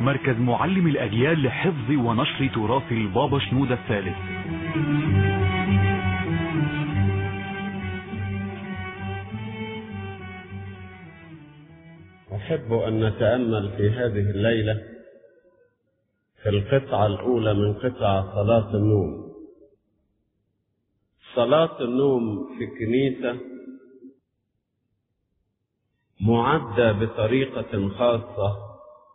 مركز معلم الأجيال لحفظ ونشر تراث البابا شنودة الثالث أحب أن نتأمل في هذه الليلة في القطعة الأولى من قطع صلاة النوم صلاة النوم في الكنيسة معدة بطريقة خاصة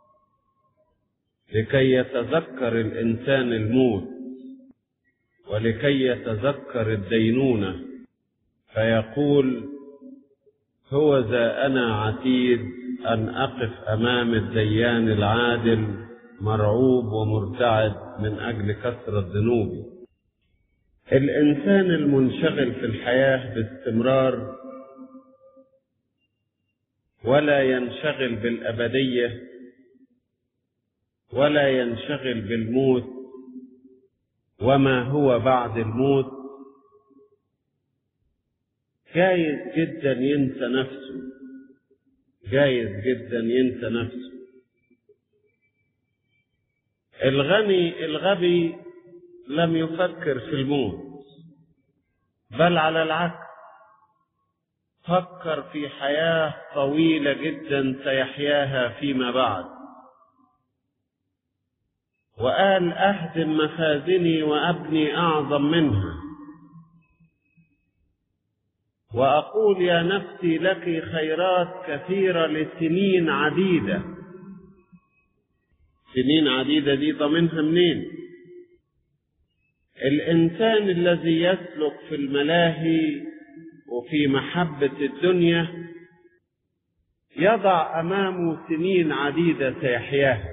لكي يتذكر الإنسان الموت ولكي يتذكر الدينونة فيقول هو ذا أنا عتيد أن أقف أمام الديان العادل مرعوب ومرتعد من أجل كثرة ذنوبي الإنسان المنشغل في الحياة باستمرار ولا ينشغل بالأبدية ولا ينشغل بالموت وما هو بعد الموت جايز جدا ينسى نفسه جايز جدا ينسى نفسه الغني الغبي لم يفكر في الموت بل على العكس فكر في حياة طويلة جدا سيحياها فيما بعد وقال أهدم مخازني وأبني أعظم منها وأقول يا نفسي لك خيرات كثيرة لسنين عديدة سنين عديدة دي ضمنها منين الإنسان الذي يسلك في الملاهي وفي محبة الدنيا يضع أمامه سنين عديدة سيحياها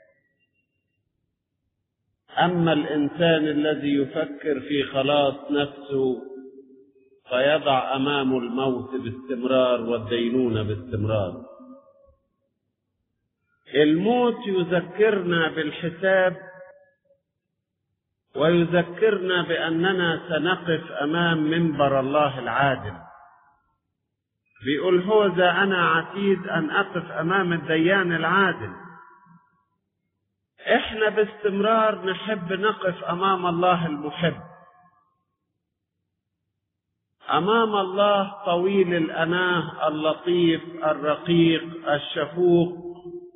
أما الإنسان الذي يفكر في خلاص نفسه فيضع أمامه الموت باستمرار والدينونة باستمرار الموت يذكرنا بالحساب ويذكرنا بأننا سنقف أمام منبر الله العادل بيقول هو ذا أنا عتيد أن أقف أمام الديان العادل إحنا باستمرار نحب نقف أمام الله المحب أمام الله طويل الأناه اللطيف الرقيق الشفوق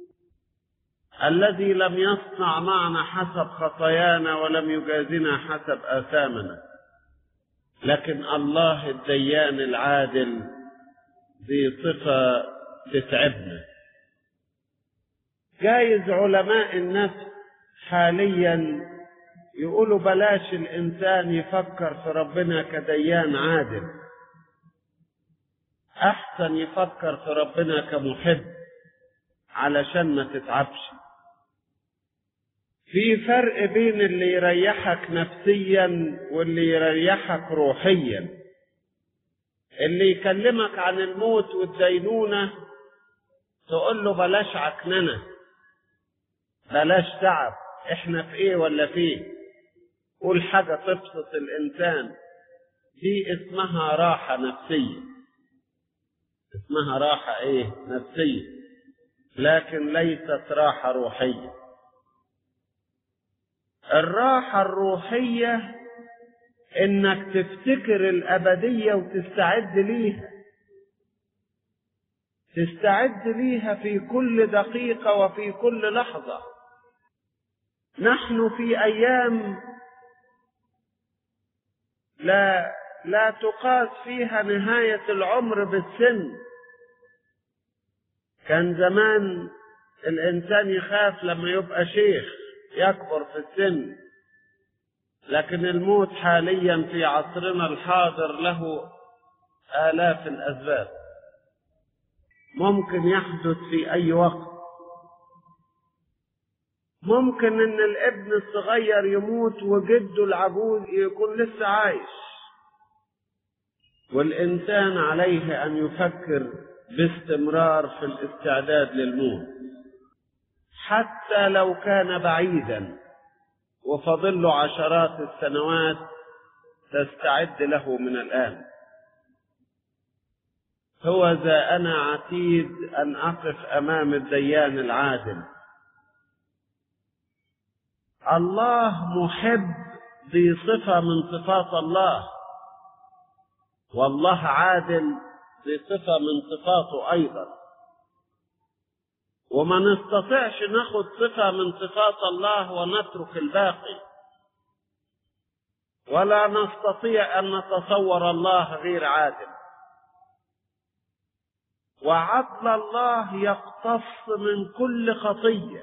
الذي لم يصنع معنا حسب خطايانا ولم يجازنا حسب آثامنا لكن الله الديان العادل ذي صفة تتعبنا جايز علماء النفس حاليا يقولوا بلاش الإنسان يفكر في ربنا كديان عادل أحسن يفكر في ربنا كمحب علشان ما تتعبش في فرق بين اللي يريحك نفسيا واللي يريحك روحيا اللي يكلمك عن الموت والدينونة تقول له بلاش عكننة بلاش تعب احنا في ايه ولا في ايه قول حاجة تبسط الإنسان دي اسمها راحة نفسية اسمها راحة ايه نفسية لكن ليست راحة روحية الراحة الروحية انك تفتكر الأبدية وتستعد ليها تستعد ليها في كل دقيقة وفي كل لحظة نحن في أيام لا لا تقاس فيها نهاية العمر بالسن كان زمان الإنسان يخاف لما يبقى شيخ يكبر في السن لكن الموت حاليا في عصرنا الحاضر له آلاف الأسباب ممكن يحدث في أي وقت ممكن ان الابن الصغير يموت وجده العجوز يكون لسه عايش والانسان عليه ان يفكر باستمرار في الاستعداد للموت حتى لو كان بعيدا وفضل له عشرات السنوات تستعد له من الان هو ذا انا عتيد ان اقف امام الديان العادل الله محب ذي صفة من صفات الله والله عادل ذي صفة من صفاته أيضا وما نستطيعش ناخد صفة من صفات الله ونترك الباقي ولا نستطيع أن نتصور الله غير عادل وعدل الله يقتص من كل خطية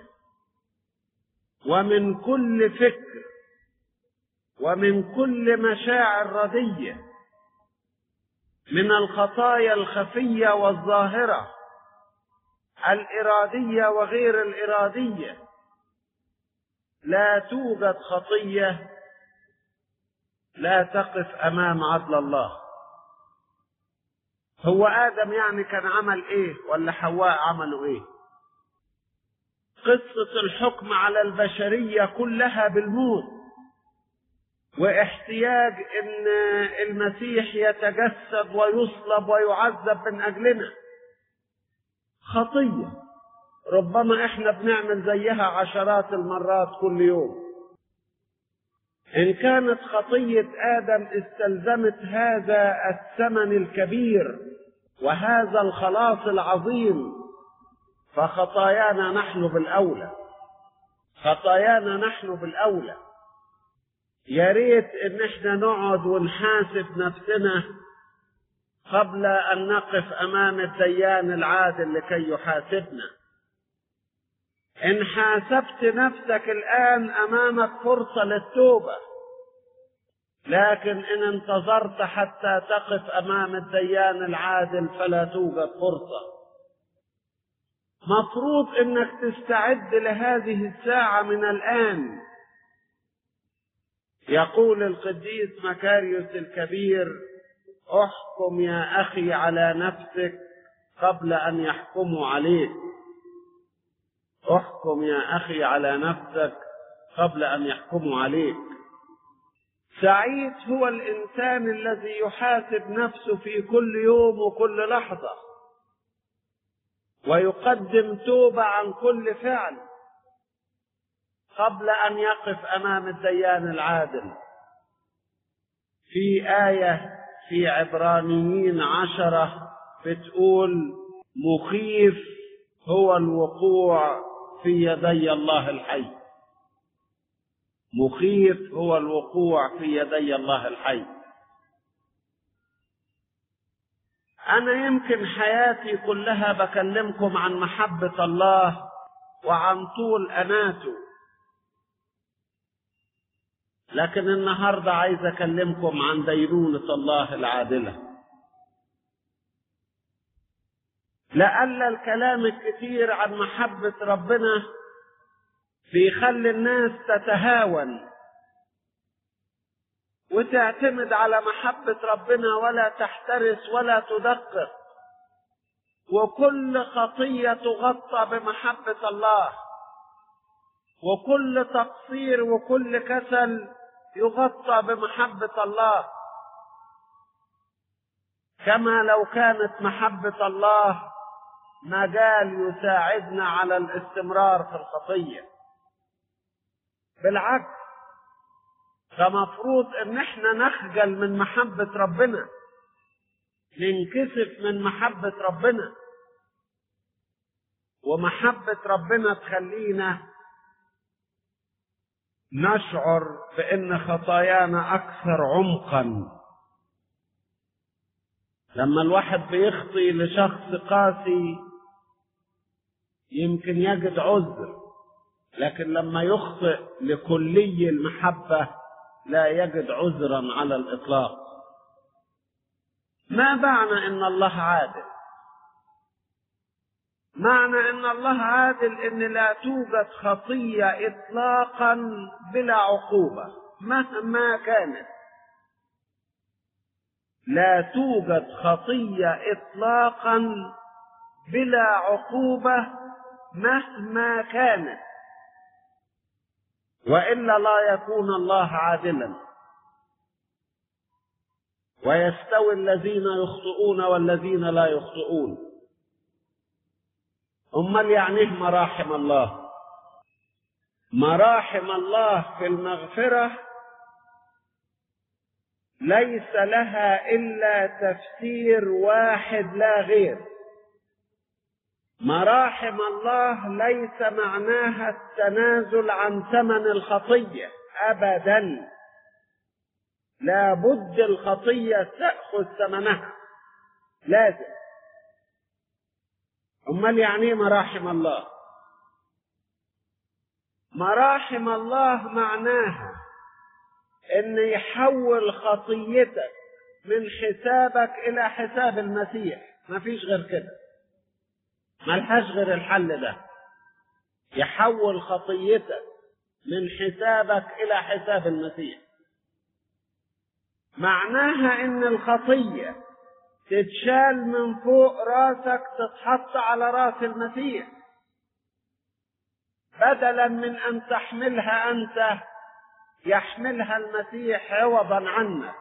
ومن كل فكر ومن كل مشاعر ردية من الخطايا الخفية والظاهرة الإرادية وغير الإرادية لا توجد خطية لا تقف أمام عدل الله هو آدم يعني كان عمل إيه ولا حواء عملوا إيه قصة الحكم على البشرية كلها بالموت واحتياج ان المسيح يتجسد ويصلب ويعذب من اجلنا خطيه ربما احنا بنعمل زيها عشرات المرات كل يوم ان كانت خطيه ادم استلزمت هذا الثمن الكبير وهذا الخلاص العظيم فخطايانا نحن بالاولى خطايانا نحن بالاولى يا ريت ان احنا نقعد ونحاسب نفسنا قبل ان نقف امام الديان العادل لكي يحاسبنا ان حاسبت نفسك الان امامك فرصه للتوبه لكن ان انتظرت حتى تقف امام الديان العادل فلا توجد فرصه مفروض انك تستعد لهذه الساعه من الان يقول القديس مكاريوس الكبير احكم يا اخي على نفسك قبل ان يحكموا عليك احكم يا اخي على نفسك قبل ان يحكموا عليك سعيد هو الانسان الذي يحاسب نفسه في كل يوم وكل لحظه ويقدم توبه عن كل فعل قبل ان يقف امام الديان العادل في ايه في عبرانيين عشره بتقول مخيف هو الوقوع في يدي الله الحي مخيف هو الوقوع في يدي الله الحي انا يمكن حياتي كلها بكلمكم عن محبه الله وعن طول اناته لكن النهارده عايز اكلمكم عن دينونه الله العادله لأن الكلام الكثير عن محبة ربنا بيخلي الناس تتهاون وتعتمد على محبة ربنا ولا تحترس ولا تدقق وكل خطية تغطى بمحبة الله وكل تقصير وكل كسل يغطى بمحبة الله كما لو كانت محبة الله مجال يساعدنا على الاستمرار في الخطية بالعكس فمفروض ان احنا نخجل من محبة ربنا ننكسف من محبة ربنا ومحبة ربنا تخلينا نشعر بان خطايانا اكثر عمقا لما الواحد بيخطي لشخص قاسي يمكن يجد عذر لكن لما يخطئ لكلي المحبة لا يجد عذرا على الإطلاق ما معنى إن الله عادل معنى إن الله عادل إن لا توجد خطية إطلاقا بلا عقوبة مهما كانت لا توجد خطية إطلاقا بلا عقوبة مهما كانت والا لا يكون الله عادلا ويستوي الذين يخطئون والذين لا يخطئون امال يعنيه مراحم الله مراحم الله في المغفرة ليس لها إلا تفسير واحد لا غير مراحم الله ليس معناها التنازل عن ثمن الخطية أبدا لا بد الخطية تأخذ ثمنها لازم أمال يعني إيه مراحم الله مراحم الله معناها ان يحول خطيتك من حسابك الى حساب المسيح ما فيش غير كده ملهاش غير الحل ده يحول خطيتك من حسابك الى حساب المسيح معناها ان الخطيه تتشال من فوق راسك تتحط على راس المسيح بدلا من ان تحملها انت يحملها المسيح عوضا عنك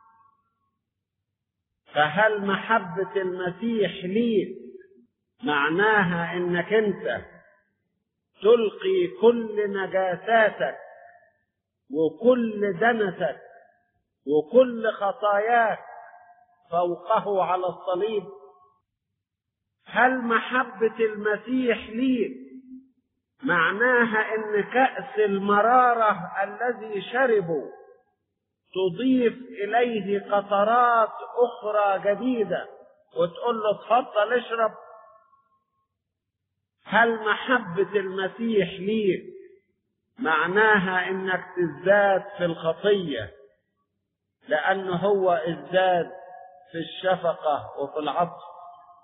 فهل محبة المسيح ليك معناها انك انت تلقي كل نجاساتك وكل دنسك وكل خطاياك فوقه على الصليب هل محبة المسيح ليك معناها ان كأس المرارة الذي شربوا تضيف اليه قطرات اخرى جديدة وتقول له اتفضل اشرب هل محبة المسيح ليك معناها انك تزداد في الخطية لانه هو ازداد في الشفقة وفي العطف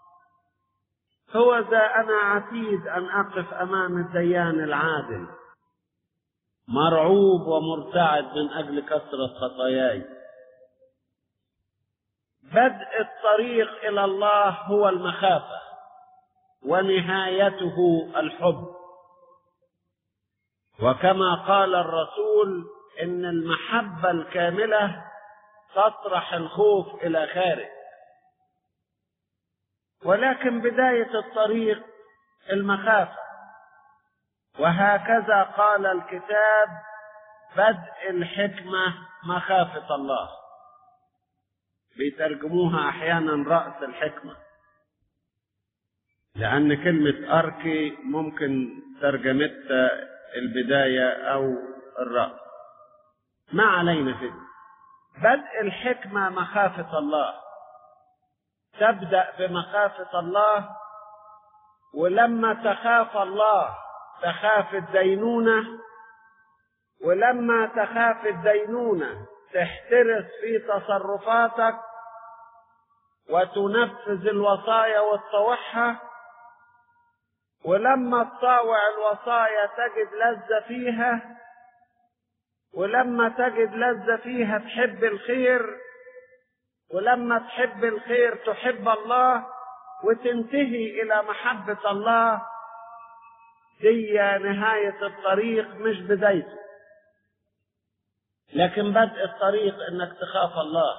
هو ذا أنا عتيد أن أقف أمام الديان العادل مرعوب ومرتعد من أجل كثرة خطاياي بدء الطريق إلى الله هو المخافة ونهايته الحب وكما قال الرسول إن المحبة الكاملة تطرح الخوف إلى خارج ولكن بداية الطريق المخافة وهكذا قال الكتاب بدء الحكمة مخافة الله بيترجموها أحيانا رأس الحكمة لأن كلمة أركي ممكن ترجمتها البداية أو الرأس ما علينا فيه بدء الحكمة مخافة الله تبدأ بمخافة الله ولما تخاف الله تخاف الدينونة ولما تخاف الدينونة تحترس في تصرفاتك وتنفذ الوصايا وتطوعها ولما تطاوع الوصايا تجد لذة فيها ولما تجد لذة فيها تحب الخير ولما تحب الخير تحب الله وتنتهي الى محبة الله دي نهاية الطريق مش بدايته لكن بدء الطريق انك تخاف الله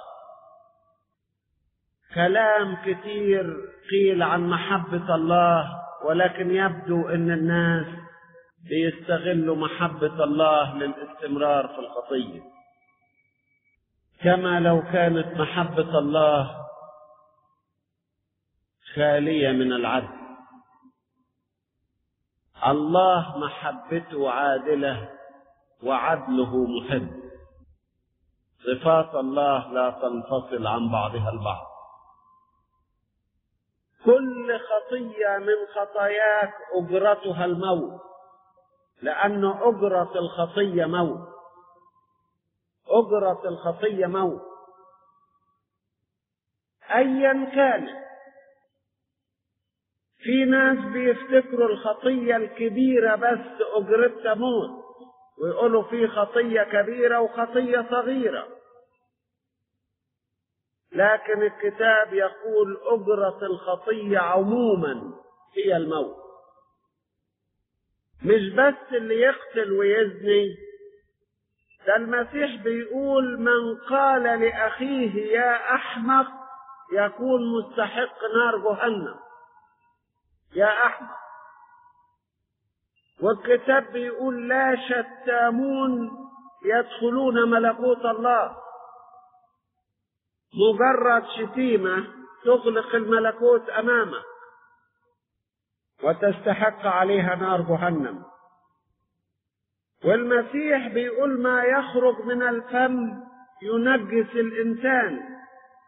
كلام كتير قيل عن محبة الله ولكن يبدو ان الناس بيستغلوا محبة الله للاستمرار في الخطيه كما لو كانت محبة الله خالية من العدل الله محبته عادلة وعدله محب صفات الله لا تنفصل عن بعضها البعض كل خطية من خطاياك أجرتها الموت لأن أجرة الخطية موت أجرة الخطية موت أيا كان في ناس بيفتكروا الخطية الكبيرة بس أجرتها موت ويقولوا في خطية كبيرة وخطية صغيرة لكن الكتاب يقول أجرة الخطية عموما هي الموت مش بس اللي يقتل ويزني ده المسيح بيقول من قال لأخيه يا أحمق يكون مستحق نار جهنم يا أحمق والكتاب بيقول لا شتامون يدخلون ملكوت الله مجرد شتيمة تغلق الملكوت أمامك وتستحق عليها نار جهنم والمسيح بيقول ما يخرج من الفم ينجس الإنسان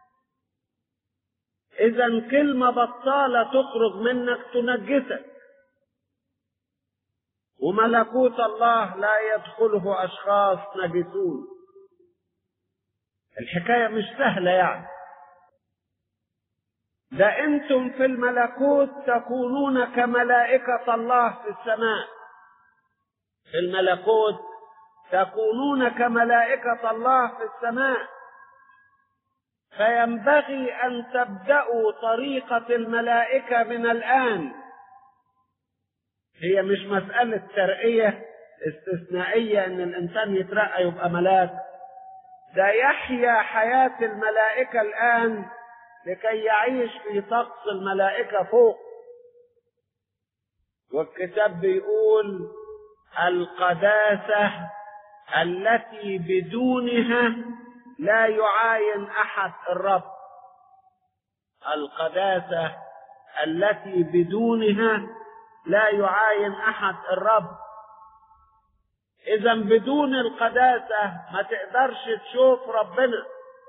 إذا كلمة بطالة تخرج منك تنجسك وملكوت الله لا يدخله أشخاص نجسون الحكاية مش سهلة يعني ده أنتم في الملكوت تكونون كملائكة الله في السماء في الملكوت تكونون كملائكة الله في السماء فينبغي أن تبدأوا طريقة الملائكة من الآن هي مش مسألة ترقية استثنائية إن الإنسان يترقى يبقى ملاك ده يحيا حياة الملائكة الآن لكي يعيش في طقس الملائكة فوق والكتاب بيقول القداسة التي بدونها لا يعاين أحد الرب القداسة التي بدونها لا يعاين أحد الرب إذا بدون القداسة ما تقدرش تشوف ربنا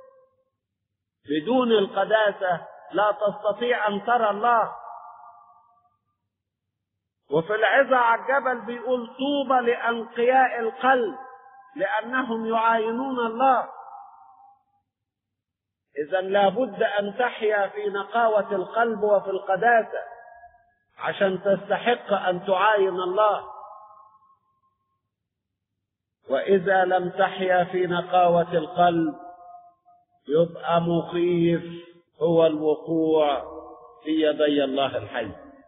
بدون القداسة لا تستطيع أن ترى الله وفي العظة على الجبل بيقول طوبى لأنقياء القلب لأنهم يعاينون الله إذا لابد أن تحيا في نقاوة القلب وفي القداسة عشان تستحق أن تعاين الله وإذا لم تحيا في نقاوة القلب يبقى مخيف هو الوقوع في يدي الله الحي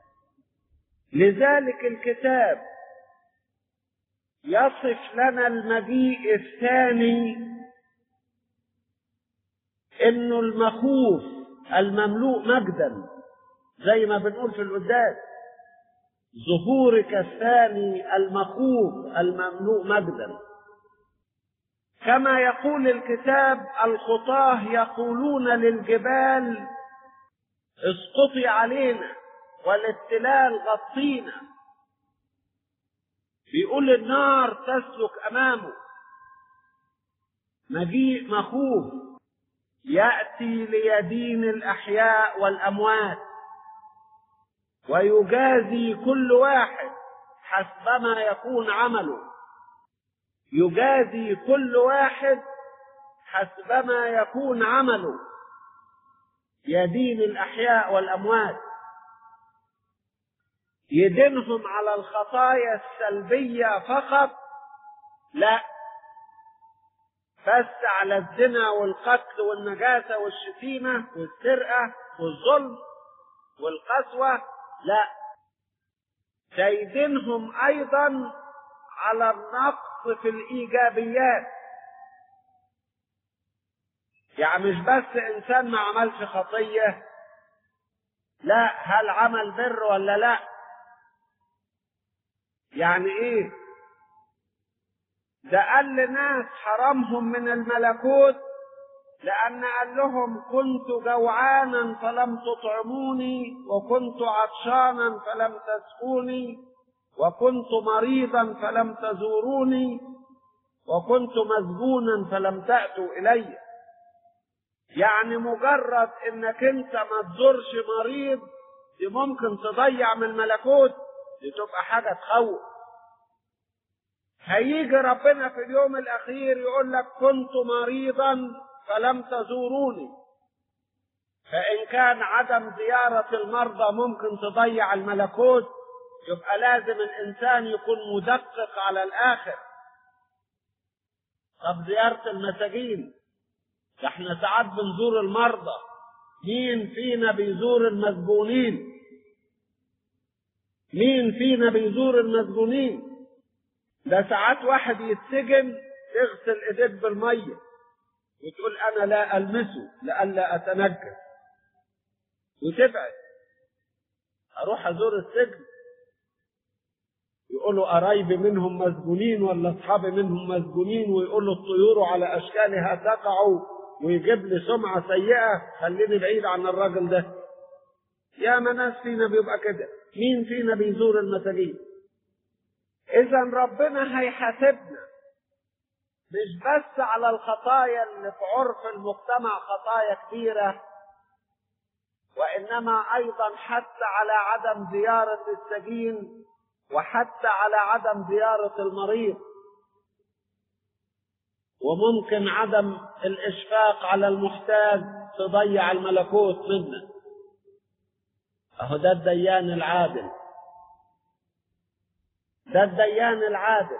لذلك الكتاب يصف لنا المجيء الثاني انه المخوف المملوء مجدا زي ما بنقول في القداس ظهورك الثاني المخوف المملوء مجدا كما يقول الكتاب الخطاه يقولون للجبال اسقطي علينا والاتلال غطينا بيقول النار تسلك امامه مجيء مخوف ياتي ليدين الاحياء والاموات ويجازي كل واحد حسبما يكون عمله يجازي كل واحد حسبما يكون عمله يدين الاحياء والاموات يدينهم على الخطايا السلبيه فقط لا بس على الزنا والقتل والنجاسه والشتيمه والسرقه والظلم والقسوه لا سيدينهم ايضا على النقص في الايجابيات يعني مش بس انسان ما عملش خطيه لا هل عمل بر ولا لا يعني ايه ده قال لناس حرمهم من الملكوت لأن قال لهم كنت جوعانا فلم تطعموني وكنت عطشانا فلم تسقوني وكنت مريضا فلم تزوروني وكنت مسجونا فلم تأتوا إلي يعني مجرد انك انت ما تزورش مريض دي ممكن تضيع من الملكوت دي تبقى حاجة تخوف هيجي ربنا في اليوم الأخير يقول لك كنت مريضا فلم تزوروني فإن كان عدم زيارة المرضى ممكن تضيع الملكوت يبقى لازم الإنسان يكون مدقق على الآخر طب زيارة المساجين ده احنا ساعات بنزور المرضى مين فينا بيزور المسجونين مين فينا بيزور المسجونين ده ساعات واحد يتسجن تغسل ايديك بالميه وتقول انا لا المسه لئلا اتنجس وتبعد اروح ازور السجن ويقولوا قرايبي منهم مسجونين ولا اصحابي منهم مسجونين ويقولوا الطيور على اشكالها تقع ويجيب لي سمعه سيئه خليني بعيد عن الراجل ده يا ما ناس فينا بيبقى كده مين فينا بيزور المساجين اذا ربنا هيحاسبنا مش بس على الخطايا اللي في عرف المجتمع خطايا كبيره وانما ايضا حتى على عدم زياره السجين وحتى على عدم زياره المريض وممكن عدم الاشفاق على المحتاج تضيع الملكوت منا اهو ده الديان العادل ده الديان العادل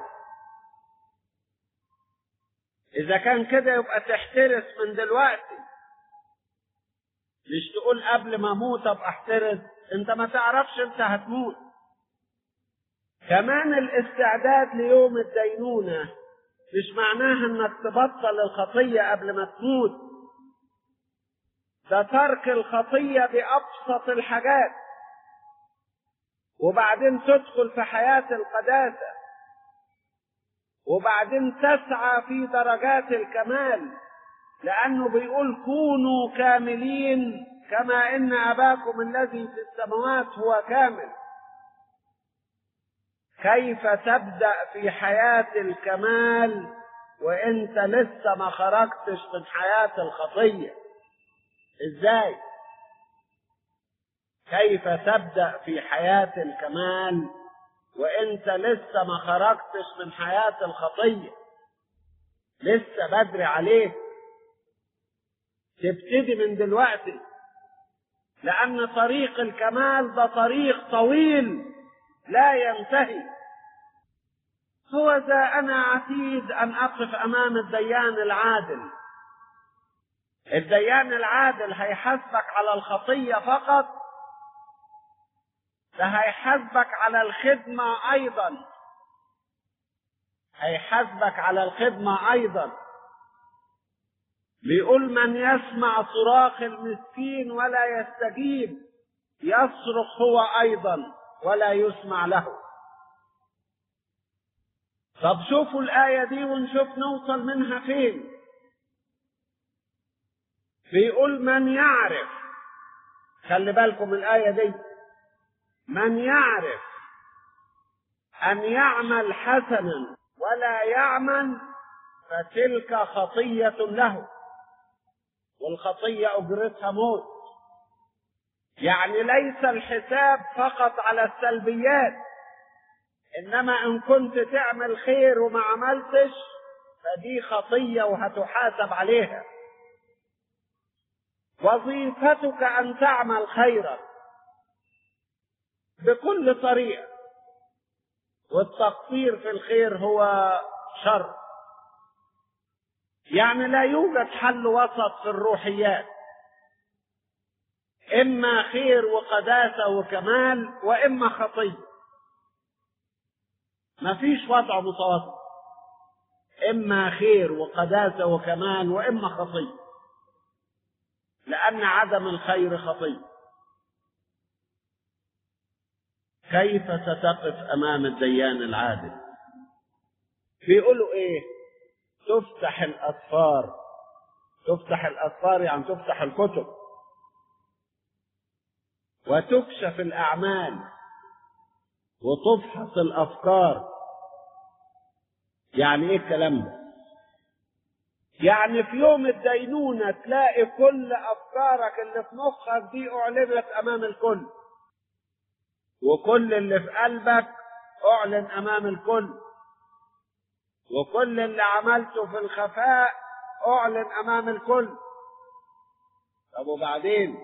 اذا كان كده يبقى تحترس من دلوقتي مش تقول قبل ما اموت ابقى احترس انت ما تعرفش انت هتموت كمان الاستعداد ليوم الدينونه مش معناها انك تبطل الخطيه قبل ما تموت ده ترك الخطيه بابسط الحاجات وبعدين تدخل في حياه القداسه وبعدين تسعى في درجات الكمال لأنه بيقول كونوا كاملين كما إن أباكم الذي في السماوات هو كامل كيف تبدأ في حياة الكمال وإنت لسه ما خرجتش من حياة الخطية إزاي كيف تبدأ في حياة الكمال وإنت لسه ما خرجتش من حياة الخطية لسه بدري عليك تبتدي من دلوقتي لأن طريق الكمال ده طريق طويل لا ينتهي هو ذا أنا عتيد أن أقف أمام الديان العادل الديان العادل هيحاسبك على الخطية فقط ده هيحاسبك على الخدمة أيضا هيحاسبك على الخدمة أيضا بيقول من يسمع صراخ المسكين ولا يستجيب يصرخ هو ايضا ولا يسمع له طب شوفوا الايه دي ونشوف نوصل منها فين بيقول من يعرف خلي بالكم الايه دي من يعرف ان يعمل حسنا ولا يعمل فتلك خطيه له والخطية أجرتها موت يعني ليس الحساب فقط على السلبيات إنما إن كنت تعمل خير وما عملتش فدي خطية وهتحاسب عليها وظيفتك أن تعمل خيرا بكل طريقة والتقصير في الخير هو شر يعني لا يوجد حل وسط في الروحيات اما خير وقداسه وكمال واما خطيه ما فيش وضع متوسط اما خير وقداسه وكمال واما خطيه لان عدم الخير خطيه كيف ستقف امام الديان العادل بيقولوا ايه تفتح الأسفار تفتح الأسفار يعني تفتح الكتب وتكشف الأعمال وتفحص الأفكار يعني إيه الكلام ده؟ يعني في يوم الدينونة تلاقي كل أفكارك اللي في مخك دي أعلنت أمام الكل وكل اللي في قلبك أعلن أمام الكل وكل اللي عملته في الخفاء اعلن امام الكل طب وبعدين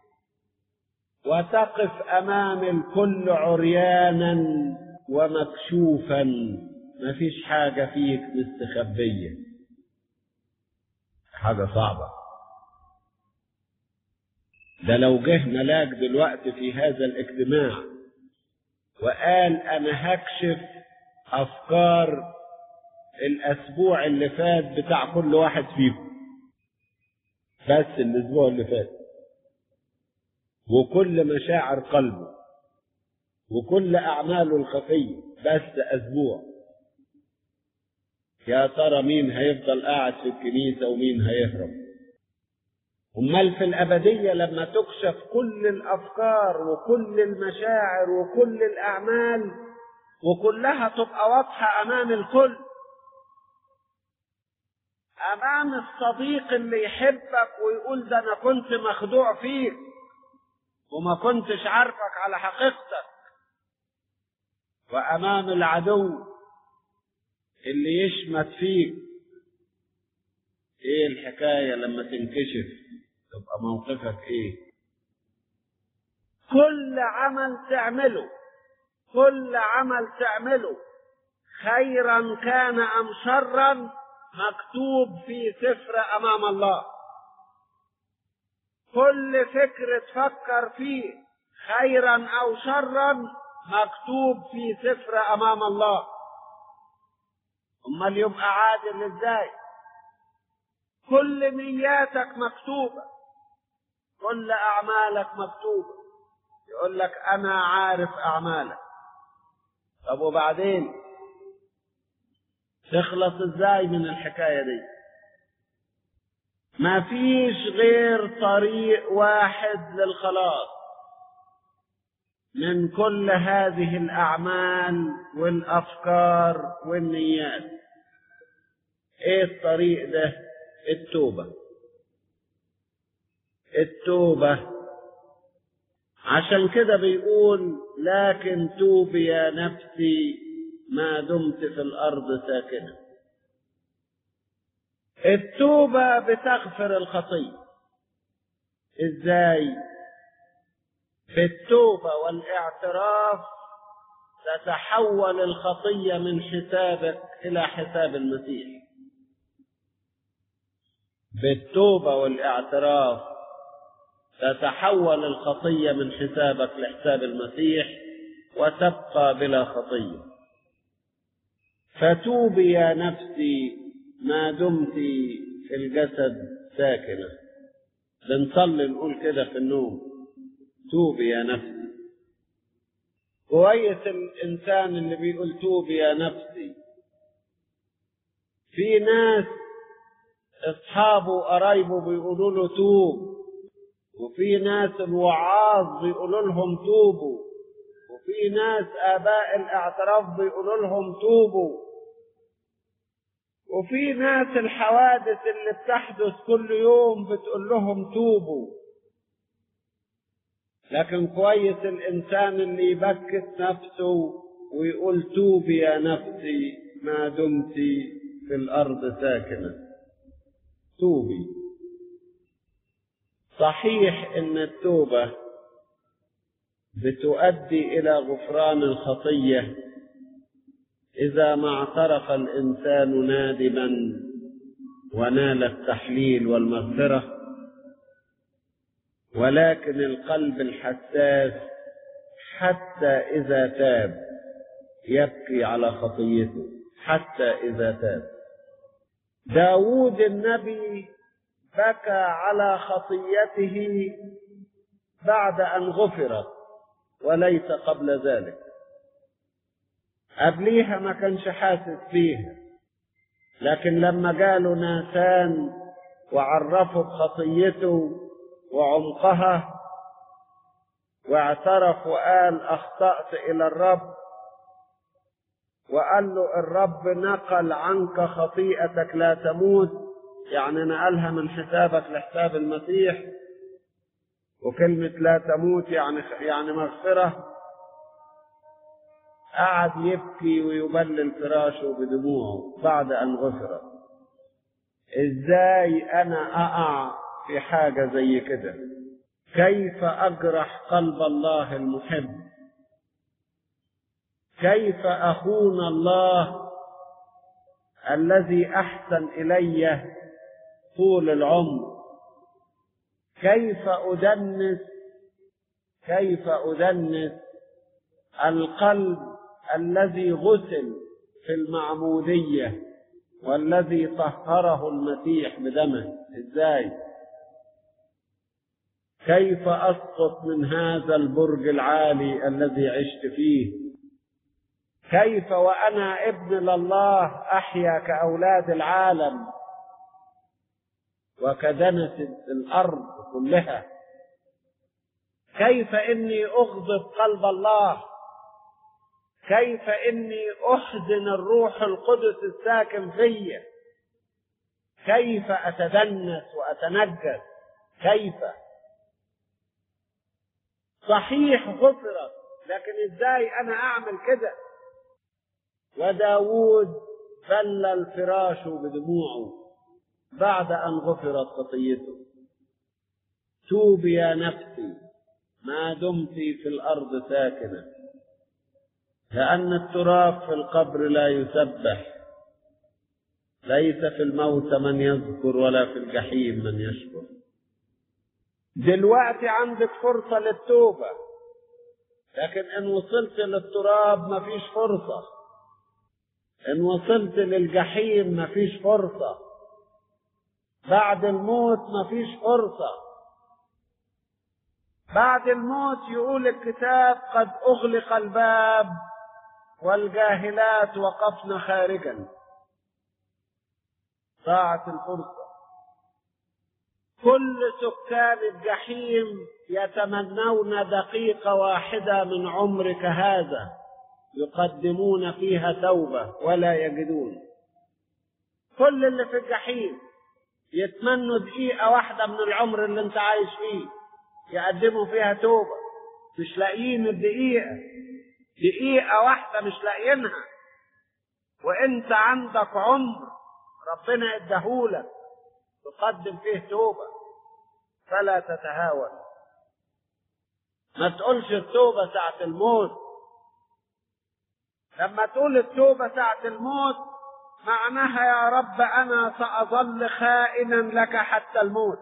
وتقف امام الكل عريانا ومكشوفا مفيش حاجة فيك مستخبية حاجة صعبة ده لو جه ملاك دلوقتي في هذا الاجتماع وقال انا هكشف افكار الاسبوع اللي فات بتاع كل واحد فيكم بس الاسبوع اللي فات وكل مشاعر قلبه وكل اعماله الخفيه بس أسبوع يا ترى مين هيفضل قاعد في الكنيسة ومين هيهرب أمال في الأبدية لما تكشف كل الأفكار وكل المشاعر وكل الأعمال وكلها تبقى واضحة أمام الكل أمام الصديق اللي يحبك ويقول ده أنا كنت مخدوع فيك وما كنتش عارفك على حقيقتك وأمام العدو اللي يشمت فيك ايه الحكاية لما تنكشف تبقى موقفك ايه كل عمل تعمله كل عمل تعمله خيرا كان ام شرا مكتوب في سفر امام الله كل فكر تفكر فيه خيرا او شرا مكتوب في سفر امام الله امال يبقى عادل ازاي كل نياتك مكتوبه كل اعمالك مكتوبه يقول لك انا عارف اعمالك طب وبعدين تخلص ازاي من الحكايه دي ما فيش غير طريق واحد للخلاص من كل هذه الاعمال والافكار والنيات ايه الطريق ده التوبه التوبه عشان كده بيقول لكن توبي يا نفسي ما دمت في الارض ساكنه التوبه بتغفر الخطيه ازاي بالتوبه والاعتراف تتحول الخطيه من حسابك الى حساب المسيح بالتوبه والاعتراف تتحول الخطيه من حسابك لحساب المسيح وتبقى بلا خطيه فتوبي يا نفسي ما دمت في الجسد ساكنه بنصلي نقول كده في النوم توبي يا نفسي كويس الانسان اللي بيقول توبي يا نفسي في ناس اصحابه وقرايبه بيقولوا له توب وفي ناس الوعاظ بيقولوا لهم توبوا وفي ناس آباء الاعتراف بيقولوا لهم توبوا وفي ناس الحوادث اللي بتحدث كل يوم بتقول لهم توبوا لكن كويس الإنسان اللي يبكت نفسه ويقول توبي يا نفسي ما دمت في الأرض ساكنة توبي صحيح ان التوبه بتؤدي الى غفران الخطيه اذا ما اعترف الانسان نادما ونال التحليل والمغفره ولكن القلب الحساس حتى اذا تاب يبكي على خطيته حتى اذا تاب داود النبي بكى على خطيته بعد ان غفرت وليس قبل ذلك قبليها ما كانش حاسس فيها لكن لما جاله ناسان وعرفوا بخطيته وعمقها واعترف وقال اخطات الى الرب وقال له الرب نقل عنك خطيئتك لا تموت يعني نقلها من حسابك لحساب المسيح وكلمة لا تموت يعني يعني مغفرة قعد يبكي ويبلل فراشه بدموعه بعد أن غفر إزاي أنا أقع في حاجة زي كده كيف أجرح قلب الله المحب كيف أخون الله الذي أحسن إلي طول العمر كيف أدنس كيف أدنس القلب الذي غسل في المعمودية والذي طهره المسيح بدمه ازاي كيف أسقط من هذا البرج العالي الذي عشت فيه كيف وأنا ابن لله أحيا كأولاد العالم وكدنس الأرض كلها كيف إني أغضب قلب الله كيف إني أحزن الروح القدس الساكن فيا كيف أتدنس وأتنجس كيف صحيح غفرت لكن ازاي انا اعمل كده وداود بل الفراش بدموعه بعد ان غفرت خطيته توب يا نفسي ما دمت في الارض ساكنه لان التراب في القبر لا يسبح ليس في الموت من يذكر ولا في الجحيم من يشكر دلوقتي عندك فرصة للتوبة لكن إن وصلت للتراب مفيش فرصة إن وصلت للجحيم مفيش فرصة بعد الموت مفيش فرصة بعد الموت يقول الكتاب قد أغلق الباب والجاهلات وقفن خارجا ضاعت الفرصة كل سكان الجحيم يتمنون دقيقة واحدة من عمرك هذا يقدمون فيها توبة ولا يجدون كل اللي في الجحيم يتمنوا دقيقة واحدة من العمر اللي انت عايش فيه يقدموا فيها توبة مش لاقيين الدقيقة دقيقة واحدة مش لاقيينها وانت عندك عمر ربنا اداهولك تقدم فيه توبة فلا تتهاون ما تقولش التوبة ساعة الموت لما تقول التوبة ساعة الموت معناها يا رب أنا سأظل خائنا لك حتى الموت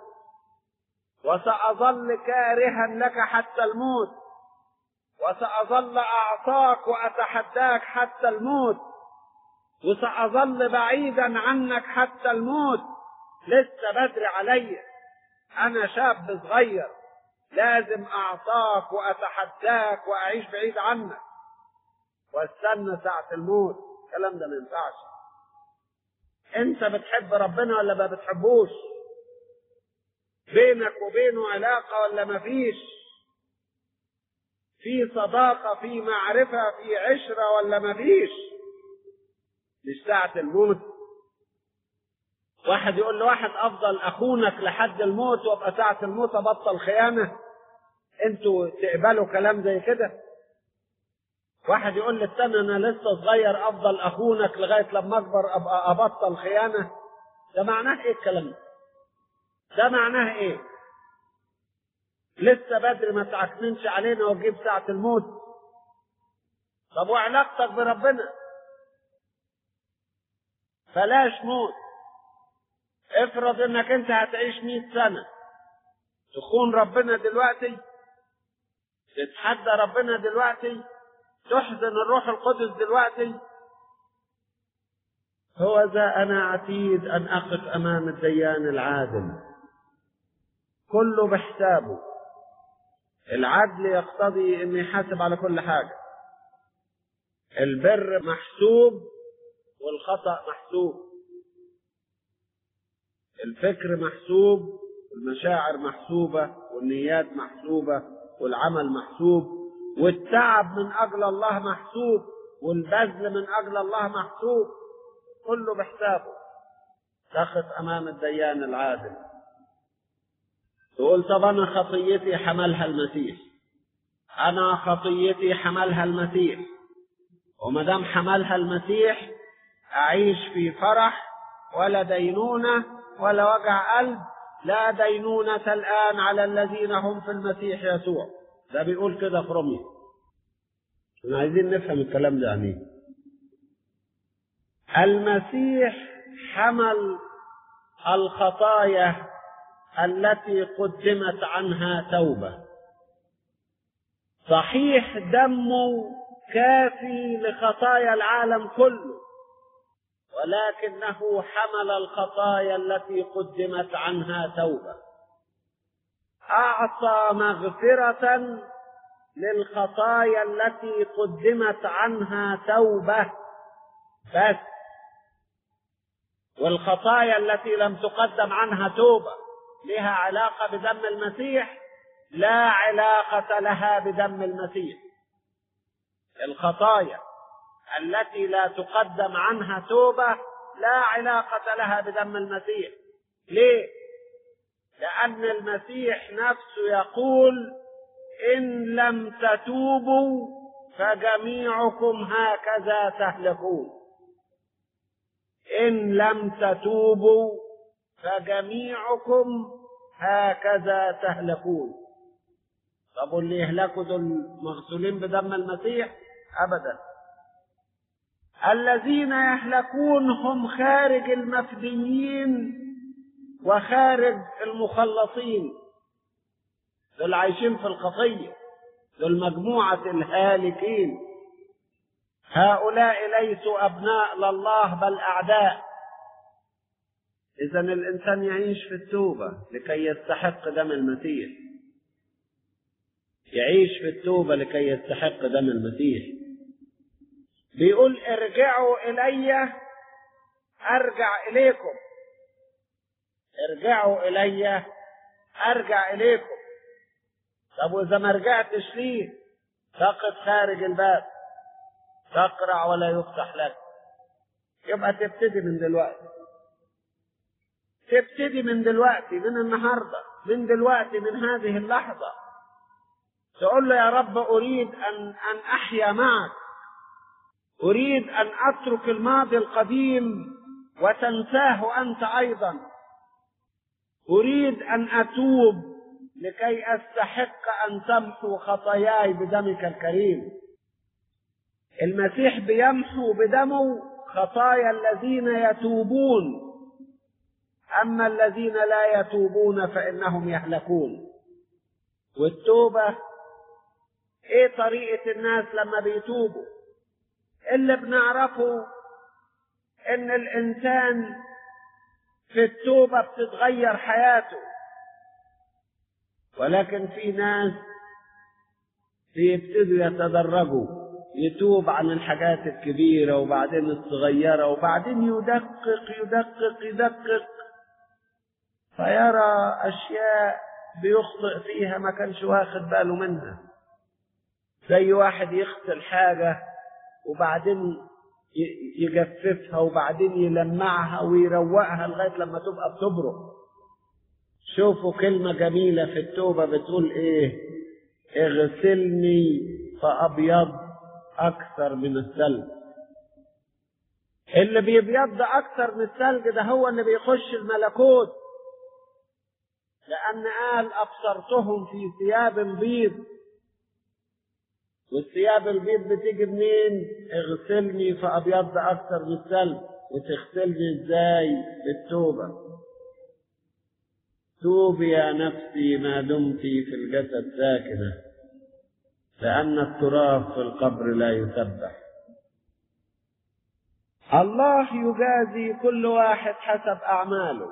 وسأظل كارها لك حتى الموت وسأظل أعصاك وأتحداك حتى الموت وسأظل بعيدا عنك حتى الموت لسه بدري عليا أنا شاب صغير لازم أعصاك وأتحداك وأعيش بعيد عنك واستنى ساعة الموت الكلام ده ما ينفعش أنت بتحب ربنا ولا ما بتحبوش بينك وبينه علاقة ولا ما فيش في صداقة في معرفة في عشرة ولا ما فيش مش ساعة الموت واحد يقول لواحد افضل اخونك لحد الموت وابقى ساعة الموت ابطل خيانة انتوا تقبلوا كلام زي كده واحد يقول للتاني انا لسه صغير افضل اخونك لغاية لما اكبر ابقى ابطل خيانة ده معناه ايه الكلام ده ده معناه ايه لسه بدري ما تعكننش علينا وتجيب ساعة الموت طب وعلاقتك بربنا بلاش موت افرض انك انت هتعيش مئة سنة تخون ربنا دلوقتي تتحدى ربنا دلوقتي تحزن الروح القدس دلوقتي هو ذا انا عتيد ان اقف امام الديان العادل كله بحسابه العدل يقتضي ان يحاسب على كل حاجه البر محسوب والخطا محسوب الفكر محسوب والمشاعر محسوبة والنيات محسوبة والعمل محسوب والتعب من أجل الله محسوب والبذل من أجل الله محسوب كله بحسابه تقف أمام الديان العادل تقول طب أنا خطيتي حملها المسيح أنا خطيتي حملها المسيح وما دام حملها المسيح أعيش في فرح ولا دينونة ولا وجع قلب لا دينونة الآن على الذين هم في المسيح يسوع ده بيقول كده في روميا احنا عايزين نفهم الكلام ده يعني المسيح حمل الخطايا التي قدمت عنها توبة صحيح دمه كافي لخطايا العالم كله ولكنه حمل الخطايا التي قدمت عنها توبة أعطى مغفرة للخطايا التي قدمت عنها توبة بس والخطايا التي لم تقدم عنها توبة لها علاقة بدم المسيح لا علاقة لها بدم المسيح الخطايا التي لا تقدم عنها توبة لا علاقة لها بدم المسيح ليه؟ لأن المسيح نفسه يقول إن لم تتوبوا فجميعكم هكذا تهلكون إن لم تتوبوا فجميعكم هكذا تهلكون طب واللي يهلكوا دول مغسولين بدم المسيح أبدا الذين يهلكون هم خارج المفديين وخارج المخلصين دول عايشين في الخطية دول مجموعة الهالكين هؤلاء ليسوا أبناء لله بل أعداء إذا الإنسان يعيش في التوبة لكي يستحق دم المسيح يعيش في التوبة لكي يستحق دم المسيح بيقول ارجعوا إلي أرجع إليكم ارجعوا إلي أرجع إليكم طب وإذا ما رجعتش ليه تقف خارج الباب تقرع ولا يفتح لك يبقى تبتدي من دلوقتي تبتدي من دلوقتي من النهارده من دلوقتي من هذه اللحظه تقول له يا رب اريد ان ان احيا معك اريد ان اترك الماضي القديم وتنساه انت ايضا اريد ان اتوب لكي استحق ان تمحو خطاياي بدمك الكريم المسيح بيمحو بدمه خطايا الذين يتوبون اما الذين لا يتوبون فانهم يهلكون والتوبه ايه طريقه الناس لما بيتوبوا اللي بنعرفه ان الانسان في التوبه بتتغير حياته ولكن في ناس بيبتدوا يتدرجوا يتوب عن الحاجات الكبيرة وبعدين الصغيرة وبعدين يدقق يدقق يدقق فيرى أشياء بيخطئ فيها ما كانش واخد باله منها زي واحد يغسل حاجة وبعدين يجففها وبعدين يلمعها ويروقها لغاية لما تبقى بتبرق شوفوا كلمة جميلة في التوبة بتقول ايه اغسلني فأبيض أكثر من الثلج اللي بيبيض أكثر من الثلج ده هو اللي بيخش الملكوت لأن قال أبصرتهم في ثياب بيض والثياب البيض بتيجي منين؟ اغسلني فأبيض أكثر من الثلج وتغسلني ازاي؟ بالتوبة توبي يا نفسي ما دمت في الجسد ساكنة لأن التراب في القبر لا يسبح الله يجازي كل واحد حسب أعماله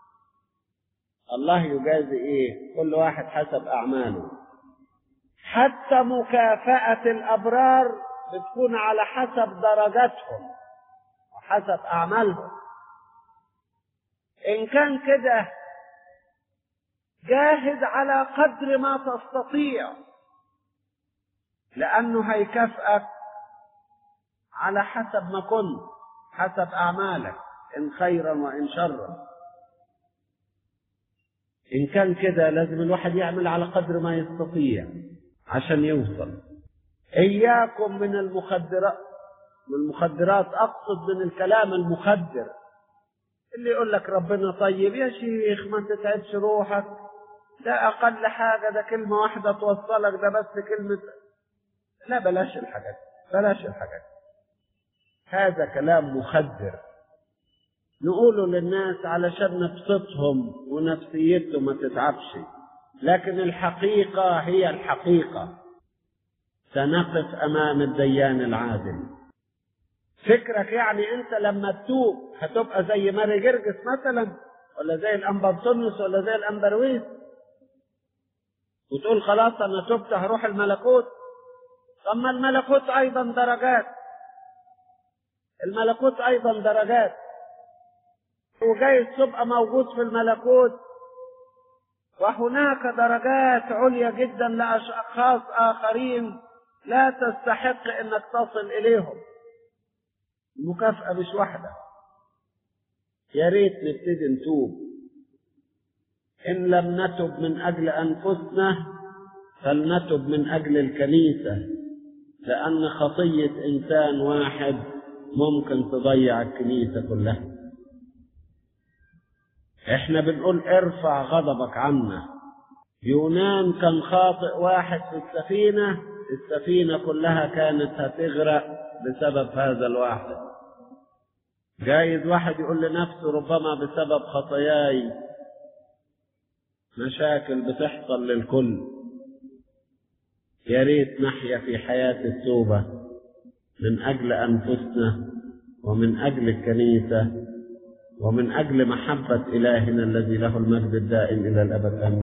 الله يجازي إيه؟ كل واحد حسب أعماله حتى مكافأة الأبرار بتكون على حسب درجاتهم وحسب أعمالهم إن كان كده جاهد على قدر ما تستطيع لأنه هيكافئك على حسب ما كنت حسب أعمالك إن خيرا وإن شرا إن كان كده لازم الواحد يعمل على قدر ما يستطيع عشان يوصل إياكم من المخدرات من المخدرات أقصد من الكلام المخدر اللي يقول لك ربنا طيب يا شيخ ما تتعبش روحك ده أقل حاجة ده كلمة واحدة توصلك ده بس كلمة لا بلاش الحاجات بلاش الحاجات هذا كلام مخدر نقوله للناس علشان نبسطهم ونفسيتهم ما تتعبش لكن الحقيقة هي الحقيقة سنقف أمام الديان العادل فكرك يعني أنت لما تتوب هتبقى زي ماري جرجس مثلا ولا زي الأمبرتونس ولا زي الأمبرويس وتقول خلاص انا تبت هروح الملكوت طب ما الملكوت ايضا درجات الملكوت ايضا درجات وجايز تبقى موجود في الملكوت وهناك درجات عليا جدا لاشخاص اخرين لا تستحق انك تصل اليهم المكافاه مش واحده يا ريت نبتدي نتوب ان لم نتب من اجل انفسنا فلنتب من اجل الكنيسه لان خطيه انسان واحد ممكن تضيع الكنيسه كلها احنا بنقول ارفع غضبك عنا يونان كان خاطئ واحد في السفينه السفينه كلها كانت هتغرق بسبب هذا الواحد جايز واحد يقول لنفسه ربما بسبب خطاياي مشاكل بتحصل للكل يا ريت نحيا في حياة التوبة من أجل أنفسنا ومن أجل الكنيسة ومن أجل محبة إلهنا الذي له المجد الدائم إلى الأبد آمين